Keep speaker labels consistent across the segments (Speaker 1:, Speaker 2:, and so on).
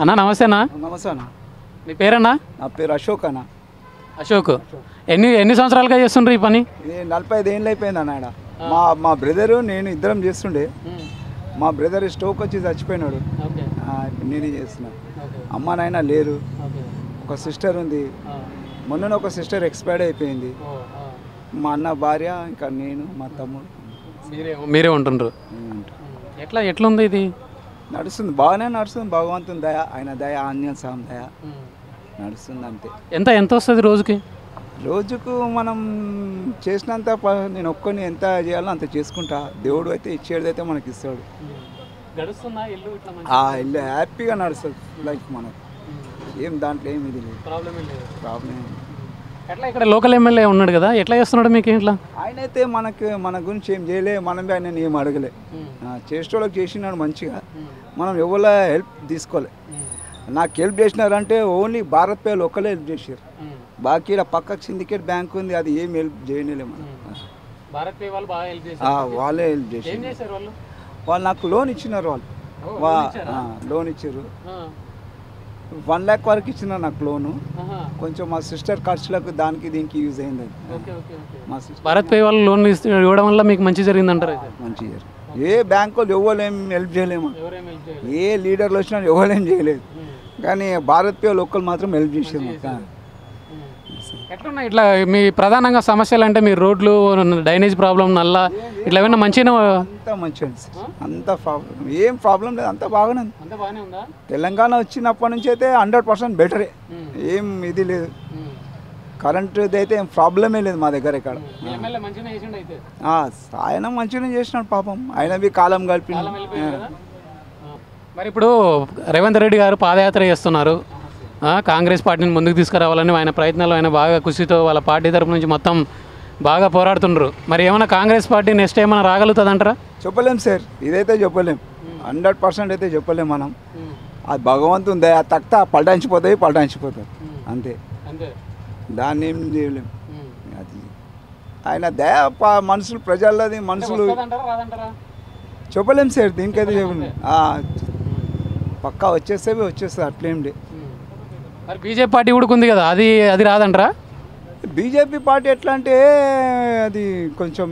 Speaker 1: అన్న నమస్తేనా
Speaker 2: నమస్తే అన్న
Speaker 1: మీ పేరన్నా
Speaker 2: నా పేరు అశోక్ అన్న
Speaker 1: అశోక్ ఎన్ని ఎన్ని సంవత్సరాలుగా చేస్తుండ్రు ఈ పని
Speaker 2: ఇది నలభై ఐదు ఏళ్ళు అయిపోయింది అన్న ఈడ. మా మా బ్రదరు నేను ఇద్దరం చేస్తుండే మా బ్రదర్ స్టోక్ వచ్చి చచ్చిపోయినాడు ఆ, ఇప్పుడు నేనే చేస్తున్నా అమ్మ నాయన లేరు ఒక సిస్టర్ ఉంది మొన్న ఒక సిస్టర్ ఎక్స్పైర్డ్ అయిపోయింది మా అన్న భార్య ఇంకా నేను మా తమ్ముడు
Speaker 1: మీరే మీరే ఉంటుండ్రు
Speaker 2: నేను ఉంటాం.
Speaker 1: ఎట్లా ఎట్లుంది ఇది
Speaker 2: నడుస్తుంది బాగానే నడుస్తుంది భగవంతుని దయ ఆయన దయ ఆంజనేయ స్వామి దయ నడుస్తుంది అంతే
Speaker 1: ఎంత ఎంత వస్తుంది రోజుకి
Speaker 2: రోజుకు మనం చేసినంత ప- నేను ఒక్కని ఎంత చేయాలో అంత చేసుకుంటా దేవుడు అయితే ఇచ్చేది అయితే మనకి ఇస్తాడు
Speaker 1: గడుస్తుందా ఇల్లు ఇట్లా
Speaker 2: ఆ ఇల్లు హ్యాపీగా నడుస్తుంది లైఫ్ మనకు ఏం దాంట్లో ఏం ఇది లేదు
Speaker 1: ప్రాబ్లం లేదు
Speaker 2: ప్రాబ్లం
Speaker 1: ఎట్లా ఇక్కడ లోకల్ ఎమ్మెల్యే ఉన్నాడు కదా ఎట్లా చేస్తున్నాడు మీకు ఇట్లా
Speaker 2: ఆయన అయితే మనకు మన గురించి ఏం చేయలే మనం ఆయన ఏం అడగలే ఆ, చేసేటోళ్ళకి చేసినాడు మంచిగా మనం ఎవరి హెల్ప్ తీసుకోలే నాకు హెల్ప్ చేసినారంటే ఓన్లీ భారత్ పేలు ఒక్కలే హెల్ప్ చేశారు బాకీ ఈడ పక్కకు సిండికేట్ బ్యాంక్ ఉంది అది ఏం హెల్ప్ చేయలే మనం
Speaker 1: భారత్ పే వాళ్ళు బాగా హెల్ప్
Speaker 2: ఆ, వాళ్ళే హెల్ప్
Speaker 1: ఏం
Speaker 2: చేశారు
Speaker 1: చేశారు వాళ్ళు
Speaker 2: వాళ్ళు నాకు లోన్ ఇచ్చినారు వాళ్ళు
Speaker 1: ఓ,
Speaker 2: వా
Speaker 1: లోన్ ఇచ్చారా?
Speaker 2: లోన్ ఇచ్చారు వన్ ల్యాక్ వరకు ఇచ్చినారు నాకు లోను కొంచెం మా సిస్టర్ ఖర్చులకు దానికి దీనికి యూజ్ అయింది అది
Speaker 1: ఓకే ఓకే ఓకే
Speaker 2: మా సిస్టర్
Speaker 1: భారత్ పే వాళ్ళు లోన్ ఇస్తే ఇవ్వడం వల్ల మీకు మంచి జరిగింది అంటారు అయితే
Speaker 2: మంచి ఇయర్ ఏ బ్యాంక్ వాళ్ళు ఎవరేం హెల్ప్ చేయలేము
Speaker 1: ఎవరేం హెల్ప్ చేయలేదు
Speaker 2: ఏ లీడర్లు వచ్చినా ఎవరేం చేయలేదు కానీ భారత్ పే ఒక్కరు మాత్రం హెల్ప్ చేసారు మాకు
Speaker 1: ఎట్లున్నాయి ఇట్లా మీ ప్రధానంగా సమస్యలు అంటే మీ రోడ్లు డ్రైనేజ్ ప్రాబ్లం నల్ల ఇట్లా ఏమైనా మంచిగా
Speaker 2: అంతా మంచిగా ఉంది సార్ అంత ప్రాబ్లం ఏం ప్రాబ్లం లేదు అంత బాగానే ఉంది
Speaker 1: అంత బాగానే ఉందా
Speaker 2: తెలంగాణ వచ్చినప్పటి నుంచి అయితే హండ్రెడ్ పర్సెంట్ బెటరే ఏం ఇది లేదు కరెంట్ అయితే ఏం ప్రాబ్లమే లేదు మా దగ్గర ఇక్కడ
Speaker 1: ఎమ్మెల్యే మంచిగా చేసిండు అయితే
Speaker 2: ఆ, ఆయన మంచిగానే చేసినాడు పాపం ఆయన బి కాలం కలిపి
Speaker 1: మరి ఇప్పుడు రేవంత్ రెడ్డి గారు పాదయాత్ర చేస్తున్నారు ఆ, కాంగ్రెస్ పార్టీని ముందుకు తీసుకురావాలని ఆయన ప్రయత్నాలు ఆయన బాగా కృషితో వాళ్ళ పార్టీ తరపు నుంచి మొత్తం బాగా పోరాడుతుండ్రు మరి ఏమైనా కాంగ్రెస్ పార్టీ నెక్స్ట్ ఏమైనా రాగలుగుతుంది అంటారా
Speaker 2: చెప్పలేం సార్ ఇదైతే చెప్పలేం హండ్రెడ్ పర్సెంట్ అయితే చెప్పలేం మనం అది భగవంతుని దయ తక్త పల్టాయించిపోతాయి పల్టాయించిపోతాయి అంతే
Speaker 1: అంతే
Speaker 2: దాన్ని ఏం చేయలేం అది ఆయన దయ ప- మనుషులు ప్రజలది మనుషులు చెప్పలేం సార్ దీనికైతే చెప్పలేం ఆ, పక్కా వచ్చేస్తే వచ్చేస్తుంది అట్లేం లే
Speaker 1: మరి బీజేపీ పార్టీ కూడా ఉంది కదా అది అది రాదంటారా
Speaker 2: బీజేపీ పార్టీ ఎట్లా అంటే అది కొంచెం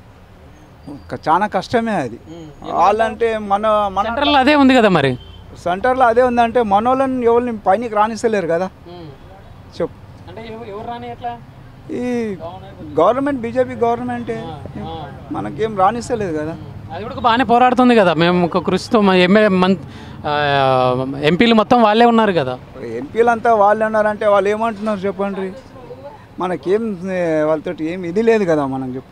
Speaker 2: క- చాలా కష్టమే అది వాళ్ళంటే మన మన
Speaker 1: సెంట్రల్లో అదే ఉంది కదా మరి
Speaker 2: సెంటర్లో అదే ఉందంటే మన వాళ్ళని ఎవరిని పైనకి రాణిస్తలేరు కదా చెప్పు
Speaker 1: అంటే ఎవరు రాని ఎట్లా
Speaker 2: ఈ గవర్నమెంట్ బీజేపీ గవర్నమెంటే మనకేం రాణిస్తలేదు కదా
Speaker 1: అది కూడా బాగానే పోరాడుతుంది కదా మేము ఒక కృషితో మా ఎమ్మెల్యే మన్ ఆ, ఎంపీలు మొత్తం వాళ్ళే ఉన్నారు కదా
Speaker 2: ఎంపీలంతా వాళ్ళు ఉన్నారంటే వాళ్ళు ఏమంటున్నారు చెప్పండి మనకేం ఏ, వాళ్ళతోటి ఏం ఇది లేదు కదా మనం చెప్పు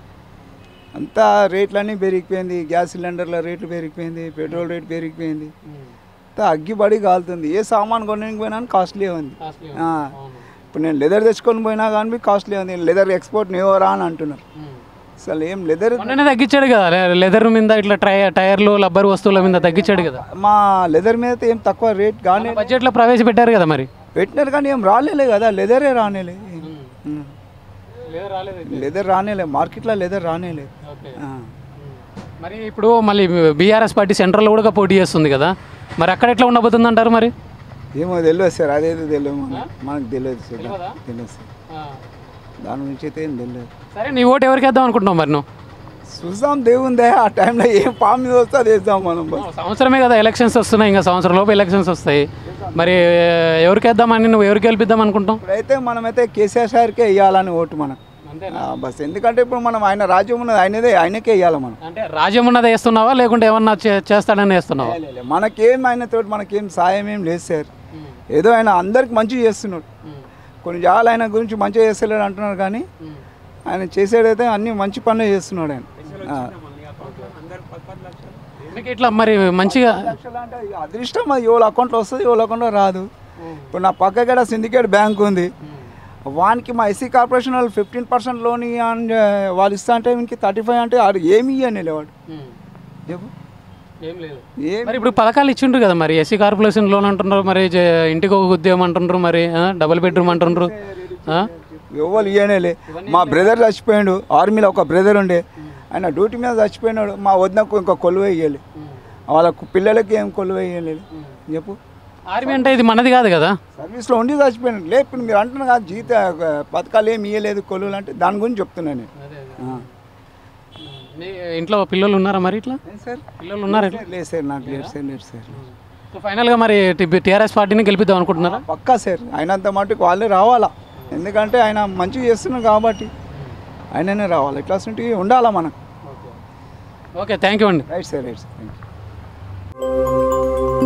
Speaker 2: అంతా రేట్లన్నీ పెరిగిపోయింది గ్యాస్ సిలిండర్ల రేట్లు పెరిగిపోయింది పెట్రోల్ రేట్ పెరిగిపోయింది అంతా అగ్గిబడి కాలుతుంది ఏ సామాన్ కొనడానికి పోయినా కాస్ట్లీ ఉంది ఆ, ఇప్పుడు నేను లెదర్ తెచ్చుకొని పోయినా కానీ కాస్ట్లీ ఉంది లెదర్ ఎక్స్పోర్ట్ నేవరా అని అంటున్నారు అసలు ఏం లెదర్
Speaker 1: మొన్ననే తగ్గించాడు కదా లె- లెదర్ మీద ఇట్లా ట్రై టైర్లు రబ్బర్ వస్తువుల మీద తగ్గించాడు కదా
Speaker 2: మా లెదర్ మీద అయితే ఏం తక్కువ రేట్ కానీ
Speaker 1: బడ్జెట్లో ప్రవేశపెట్టారు కదా మరి
Speaker 2: పెట్టినారు కానీ ఏం రాలేలే కదా లెదరే రానేలే ఉం. లెదర్ రానేలే మార్కెట్లో లెదర్ రానేలే ఆ.
Speaker 1: మరి ఇప్పుడు మళ్ళీ బీఆర్ఎస్ పార్టీ సెంట్రల్లో కూడా పోటీ చేస్తుంది కదా మరి అక్కడ ఎట్లా ఉండబోతుంది అంటారు మరి
Speaker 2: ఏమో తెలియదు సార్ అదేదో తెలియదు మనకు మనకు తెలియదు సార్ తెలియదు సార్ దాని గురించి అయితే ఏం తెలియదు
Speaker 1: సరే నీ ఓటు ఎవరికి వేద్దాం అనుకుంటున్నావు మరి నువ్వు
Speaker 2: చూద్దాం దేవుందే ఆ టైంలో ఏం పాము మీద వస్తే అది వేద్దాం మనం బస్.
Speaker 1: సంవత్సరమే కదా ఎలక్షన్స్ వస్తున్నాయి ఇంకా సంవత్సరం లోపు ఎలక్షన్స్ వస్తాయి మరి ఎవరికి వేద్దామని నువ్వు ఎవరికి గెలిపిద్దాం అనుకుంటాం
Speaker 2: ఇప్పుడైతే మనమైతే కేసీఆర్ సార్కే వేయాలని ఓటు మనకు ఆ, బస్ ఎందుకంటే ఇప్పుడు మనం ఆయన రాజ్యం ఉన్నది ఆయనదే ఆయనకే వేయాలి మనం
Speaker 1: అంటే రాజ్యం ఉన్నది వేస్తున్నావా లేకుంటే ఏమన్నా చే- చేస్తాడని వేస్తున్నావా
Speaker 2: మనకేం ఆయన తోటి మనకేం సాయం ఏం లేదు సార్ ఏదో ఆయన అందరికి మంచి చేస్తున్నాడు కొన్ని జాగాలు ఆయన గురించి మంచిగా చేస్తలేడు అంటున్నారు కానీ ఆయన చేసేదైతే అన్ని మంచి పనులు చేస్తున్నాడు ఆయన ఆ.
Speaker 1: మీకు ఇట్లా మరి మంచిగా
Speaker 2: లక్షలు అంటే ఇక అదృష్టం అది ఎవరి అకౌంట్లో వస్తుంది ఎవరి అకౌంట్లో రాదు ఇప్పుడు నా పక్క కూడా సిండికేట్ బ్యాంక్ ఉంది వానికి మా ఎస్సీ కార్పొరేషన్ వాళ్ళు ఫిఫ్టీన్ పర్సెంట్ లోన్ ఇవ్వండి వాళ్ళు ఇస్తా అంటే వీనికి థర్టీ ఫైవ్ అంటే ఆడు ఏమి ఇవ్వని వాడు చెప్పు
Speaker 1: ఏం లేదు
Speaker 2: ఏం
Speaker 1: మరి ఇప్పుడు పథకాలు ఇచ్చిండ్రు కదా మరి ఎస్సీ కార్పొరేషన్ లోన్ అంటున్నారు మరి జ- ఇంటికి ఒక ఉద్యోగం అంటున్నారు మరి ఆ, డబుల్ బెడ్రూమ్ అంటున్నారు ఆ?
Speaker 2: ఎవరు ఇవ్వనేలే మా బ్రదర్ చచ్చిపోయాడు ఆర్మీలో ఒక బ్రదర్ ఉండే ఆయన డ్యూటీ మీద చచ్చిపోయినాడు మా వద్దకు ఇంకా కొలువ వేయాలి వాళ్ళకు పిల్లలకి ఏం కొలువ వేయలేదు చెప్పు
Speaker 1: ఆర్మీ అంటే ఇది మనది కాదు కదా
Speaker 2: సర్వీస్లో ఉండి చచ్చిపోయినాడు లే ఇప్పుడు మీరు అంటున్నారు కదా జీత పథకాలు ఏమి ఇవ్వలేదు కొలువులు అంటే దాని గురించి చెప్తున్నాను నేను ఆ.
Speaker 1: మీ ఇంట్లో పిల్లలు ఉన్నారా మరి ఇట్లా
Speaker 2: ఏం సార్
Speaker 1: పిల్లలు ఉన్నారు
Speaker 2: లేదు సార్ నాకు లేదు సార్ లేదు సార్
Speaker 1: సో ఫైనల్గా మరి టీఆర్ఎస్ పార్టీని గెలిపిద్దాం అనుకుంటున్నారా
Speaker 2: పక్కా సార్ అయినంత మట్టుకు వాళ్ళే రావాలా ఎందుకంటే ఆయన మంచిగా చేస్తున్నారు కాబట్టి ఆయననే రావాలి ఇట్లా ఉంటే ఉండాలా మనకు
Speaker 1: ఓకే థ్యాంక్ యూ అండి
Speaker 2: right sir right sir thank you